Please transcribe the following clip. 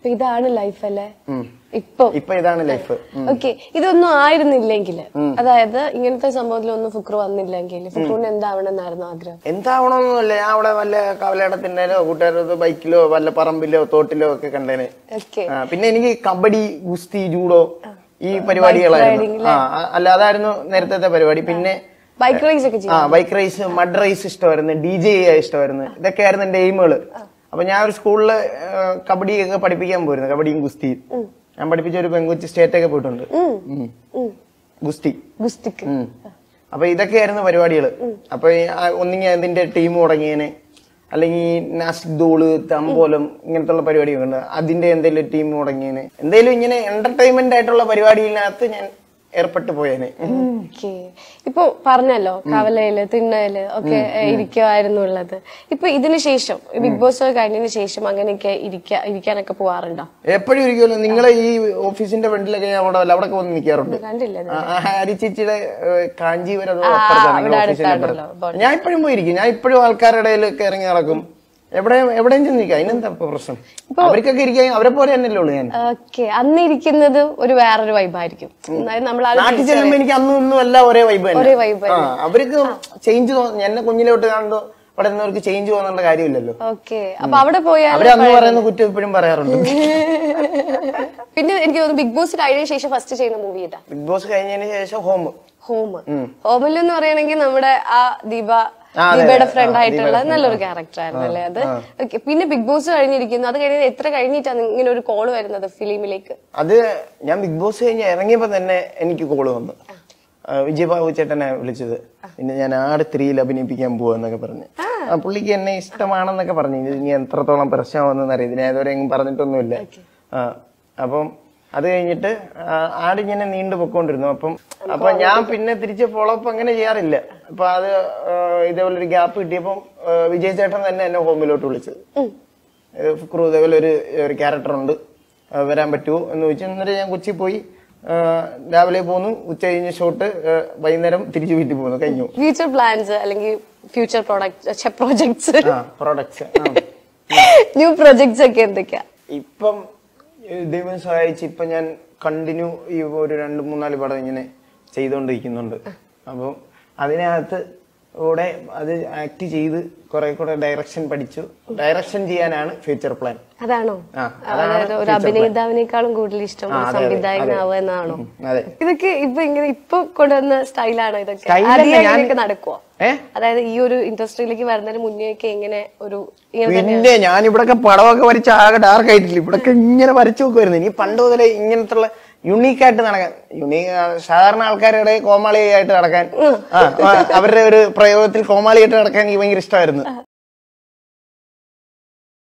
അപ്പൊ ഇതാണ് ലൈഫ് അല്ലേ ഇപ്പൊ ഇപ്പൊ ഇതാണ് ലൈഫ് ഓക്കെ ഇതൊന്നും ആയിരുന്നില്ലെങ്കിൽ അതായത് ഇങ്ങനത്തെ സംഭവത്തിലൊന്നും ഫുക്രു വന്നില്ലെങ്കിൽ ഫുക്രുവിന് എന്താവണമെന്നായിരുന്നു ആഗ്രഹം എന്താവണമെന്നൊന്നുമില്ല ഞാൻ അവിടെ വല്ല കവലയിടത്തിൻ്റെലോ കൂട്ടുകാരുടെ ബൈക്കിലോ വല്ല പറമ്പിലോ തോട്ടിലോ ഒക്കെ കണ്ടേനെ ഓക്കെ ആ, പിന്നെ എനിക്ക് കബഡി ഗുസ്തി ജൂഡോ ഈ പരിപാടികളായിരുന്നു ആ ആ, അല്ല അതായിരുന്നു നേരത്തെ പരിപാടി പിന്നെ ബൈക്ക് റേസ് ഒക്കെ ചെയ്യും ആ ബൈക്ക് റേസ് മഡ് റേസ് ഇഷ്ടമായിരുന്നു ഡി ജെ ഇഷ്ടമായിരുന്നു ഇതൊക്കെയായിരുന്നു എന്റെ എയിമുകള് അപ്പൊ ഞാൻ ഒരു സ്കൂളില് കബഡി ഒക്കെ പഠിപ്പിക്കാൻ പോയിരുന്നു കബഡിയും ഗുസ്തിയും ഞാൻ പഠിപ്പിച്ച ഒരു പെൺകുച്ചി സ്റ്റേറ്റ് ഒക്കെ പോയിട്ടുണ്ട് ഉം. ഗുസ്തി ഗുസ്തിക്ക് ഉം. അപ്പൊ ഇതൊക്കെയായിരുന്നു പരിപാടികൾ അപ്പൊ ഈ ആ ഒന്നിങ്ങി അതിന്റെ ടീം തുടങ്ങിയതിന് അല്ലെങ്കിൽ നാസ്റ്റിക് ദോള് തമ്പോലം ഇങ്ങനത്തെ ഉള്ള പരിപാടിയൊക്കെ ഉണ്ട് അതിന്റെ എന്തെങ്കിലും ടീം തുടങ്ങിയതിന് എന്തെങ്കിലും ഇങ്ങനെ എന്റർടൈൻമെന്റ് ആയിട്ടുള്ള പരിപാടിയിനകത്ത് ഞാൻ ഏർപ്പെട്ടു പോയേനെ ഓക്കെ ഇപ്പൊ പറഞ്ഞല്ലോ കവലയില് തിണ്ണയില് ഒക്കെ ഇരിക്കുമായിരുന്നു ഉള്ളത് ഇപ്പൊ ഇതിന് ശേഷം ബിഗ് ബോസ് കഴിഞ്ഞതിന് ശേഷം അങ്ങനെയൊക്കെ ഇരിക്കാ ഇരിക്കാനൊക്കെ പോവാറുണ്ടോ എപ്പോഴും ഇരിക്കുമല്ലോ നിങ്ങളെ ഈ ഓഫീസിന്റെ ഫ്രണ്ടിലൊക്കെ ഞാൻ അവിടെ വല്ല അവിടെ വന്ന് നിൽക്കാറുണ്ട് കണ്ടില്ല ഇത്? ആ, ആ, ഹാരി ചേച്ചിയുടെ ഏഹ്, കാഞ്ചീപുരം അത് ആ, അപ്പുറത്താണ് അവിടെ നിങ്ങളുടെ ഓഫീസിന്റെ അടുത്താണല്ലോ. അപ്പുറത്ത്. ഞാൻ ഇപ്പോഴും പോയിരിക്കും ഞാൻ ഇപ്പോഴും ആൾക്കാരുടെ ഇടയിലൊക്കെ ഇറങ്ങി നടക്കും എവിടെ എവിടെയും ചെന്ന് നിൽക്കാം അതിനെന്താ ഇപ്പൊ പ്രശ്നം അവർക്കൊക്കെ ഇരിക്കാൻ അവരെ പോലെ തന്നെയല്ലേ ഉള്ളൂ ഞാൻ ഓക്കെ അന്ന് ഇരിക്കുന്നത് ഒരു വേറൊരു വൈബായിരിക്കും അതായത് നമ്മൾ അത് നാട്ടിൽ ചെല്ലുമ്പോ എനിക്ക് അന്നും ഇന്നും എല്ലാം ഒരേ വൈബ് തന്നെ ഒരേ vibe ആ അവർക്ക് ചേഞ്ച് എന്നെ കുഞ്ഞിലോട്ട് കാണുമ്പോ അവിടെ നിന്നവർക്ക് ചേഞ്ച് തോന്നേണ്ട കാര്യമില്ലല്ലോ ഓക്കെ അപ്പൊ അവിടെ പോയാൽ അവര് അന്ന് പറയുന്ന കുറ്റം ഇപ്പോഴും പറയാറുണ്ട് പിന്നെ എനിക്ക് തോന്നുന്നു ബിഗ് ബോസ് കഴിഞ്ഞതിന് ശേഷം ഫസ്റ്റ് ചെയ്യുന്ന മൂവി ഇതാ ബിഗ് ബോസ് കഴിഞ്ഞതിന് ശേഷം ഹോം ഹോം ഹോമിൽ എന്ന് പറയുകയാണെങ്കിൽ നമ്മുടെ ആ ദീപ ആ, അതെ, ദീപയുടെ അതെ. ഫ്രണ്ട് ആ, ആയിട്ടുള്ള ദീപയുടെ നല്ലൊരു ക്യാരക്ടർ ആയിരുന്നു അല്ലേ അത് Okay. പിന്നെ ബിഗ് ബോസ് കഴിഞ്ഞിരിക്കുന്നു അത് കഴിഞ്ഞ് എത്ര കഴിഞ്ഞിട്ടാണ് ഇങ്ങനെ ഒരു കോള് വരുന്നത് ഫിലിമിലേക്ക് അത് ഞാൻ ബിഗ് ബോസ് കഴിഞ്ഞ് ഇറങ്ങിയപ്പോ തന്നെ എനിക്ക് കോള് വന്നു ആ, വിജയബാബു ചേട്ടനെ വിളിച്ചത് പിന്നെ ഞാൻ ആട് ത്രീയിൽ അഭിനയിപ്പിക്കാൻ പോവാന്നൊക്കെ പറഞ്ഞു ആ പുള്ളിക്ക് എന്നെ ഇഷ്ടമാണെന്നൊക്കെ പറഞ്ഞു ഇത് ഇനി എത്രത്തോളം പ്രശ്നമാണെന്ന് അറിയാം ഇതിനെ അതുവരെ എങ്ങും പറഞ്ഞിട്ടൊന്നുമില്ല ആ അപ്പം അത് കഴിഞ്ഞിട്ട് ആ, ആട് ഇങ്ങനെ നീണ്ടു പൊക്കോണ്ടിരുന്നു അപ്പം അപ്പൊ ഞാൻ പിന്നെ തിരിച്ച് ഫോളോ അപ്പ് അങ്ങനെ ചെയ്യാറില്ല അപ്പൊ അത് ആ, ഇതേപോലെ ഒരു ഗ്യാപ്പ് കിട്ടിയപ്പം ആ, വിജയ് ചേട്ടൻ തന്നെ എന്നെ ഹോമിലോട്ട് വിളിച്ചത് ഏഹ് ഫുക്രു ഇതേപോലെ ഒരു ഒരു ക്യാരക്ടർ ഉണ്ട് ആ, വരാൻ പറ്റുമോ എന്ന് ചോദിച്ചു എന്നിട്ട് ഞാൻ കൊച്ചി പോയി ആ, രാവിലെ പോന്നു ഉച്ച കഴിഞ്ഞ് ഷോട്ട് ആ, വൈകുന്നേരം തിരിച്ചു വീട്ടിൽ പോന്നു കഴിഞ്ഞു ഫ്യൂച്ചർ പ്ലാൻസ് അല്ലെങ്കിൽ ഫ്യൂച്ചർ പ്രോഡക്റ്റ് പ്രോജക്ട്സ് ആ പ്രോഡക്ട്സ് ന്യൂ പ്രോജക്ട്സ് ഒക്കെ എന്തൊക്കെയാ ഇപ്പം ഏഹ് ദൈവം സഹായിച്ച് ഇപ്പം ഞാൻ കണ്ടിന്യൂ ഈ ഒരു രണ്ട് മൂന്നാല് പടം ഇങ്ങനെ ചെയ്തുകൊണ്ടിരിക്കുന്നുണ്ട് അപ്പം അതിനകത്ത് കൂടെ അത് ആക്ട് ചെയ്ത് കുറെ കൂടെ ഡയറക്ഷൻ പഠിച്ചു ഡയറക്ഷൻ ചെയ്യാനാണ് ഫ്യൂച്ചർ പ്ലാൻ അതാണോ ആ, അതാണ് അതായത് ഒരു future plan. അഭിനേതാവിനേക്കാളും കൂടുതൽ ഇഷ്ടം ആ, ഒരു അതെ, അതെ, സംവിധായകനാവുക എന്നാണോ ഉം, അതെ ഇതൊക്കെ ഇപ്പൊ ഇങ്ങനെ ഇപ്പൊ കൊണ്ടുവന്ന സ്റ്റൈലാണോ ഇതൊക്കെ Style ആദ്യം അല്ല, ഞാൻ- അങ്ങനെയൊക്കെ നടക്കുവോ ഏ അതായത് ഈ ഒരു ഇൻഡസ്ട്രിയിലേക്ക് വരുന്നതിന് മുന്നേ ഒക്കെ എങ്ങനെ ഒരു ഇങ്ങനെ തന്നെ പിന്നെ ഞാൻ ഇവിടൊക്കെ പടമൊക്കെ വരച്ച് ആകെ ഡാർക്ക് ആയിട്ടില്ല ഇവിടൊക്കെ ഇങ്ങനെ വരച്ചു നോക്കുമായിരുന്നു ഇനി പണ്ട് മുതലേ ഇങ്ങനത്തെ യുണീക്ക് ആയിട്ട് നടക്കാൻ യുണീക്ക് സാധാരണ ആൾക്കാരുടെ കോമാളിയായിട്ട് നടക്കാൻ ആ, ആ, അവരുടെ ഒരു പ്രയോഗത്തിൽ കോമാളിയായിട്ട് നടക്കാൻ എനിക്ക് ഭയങ്കര ഇഷ്ടമായിരുന്നു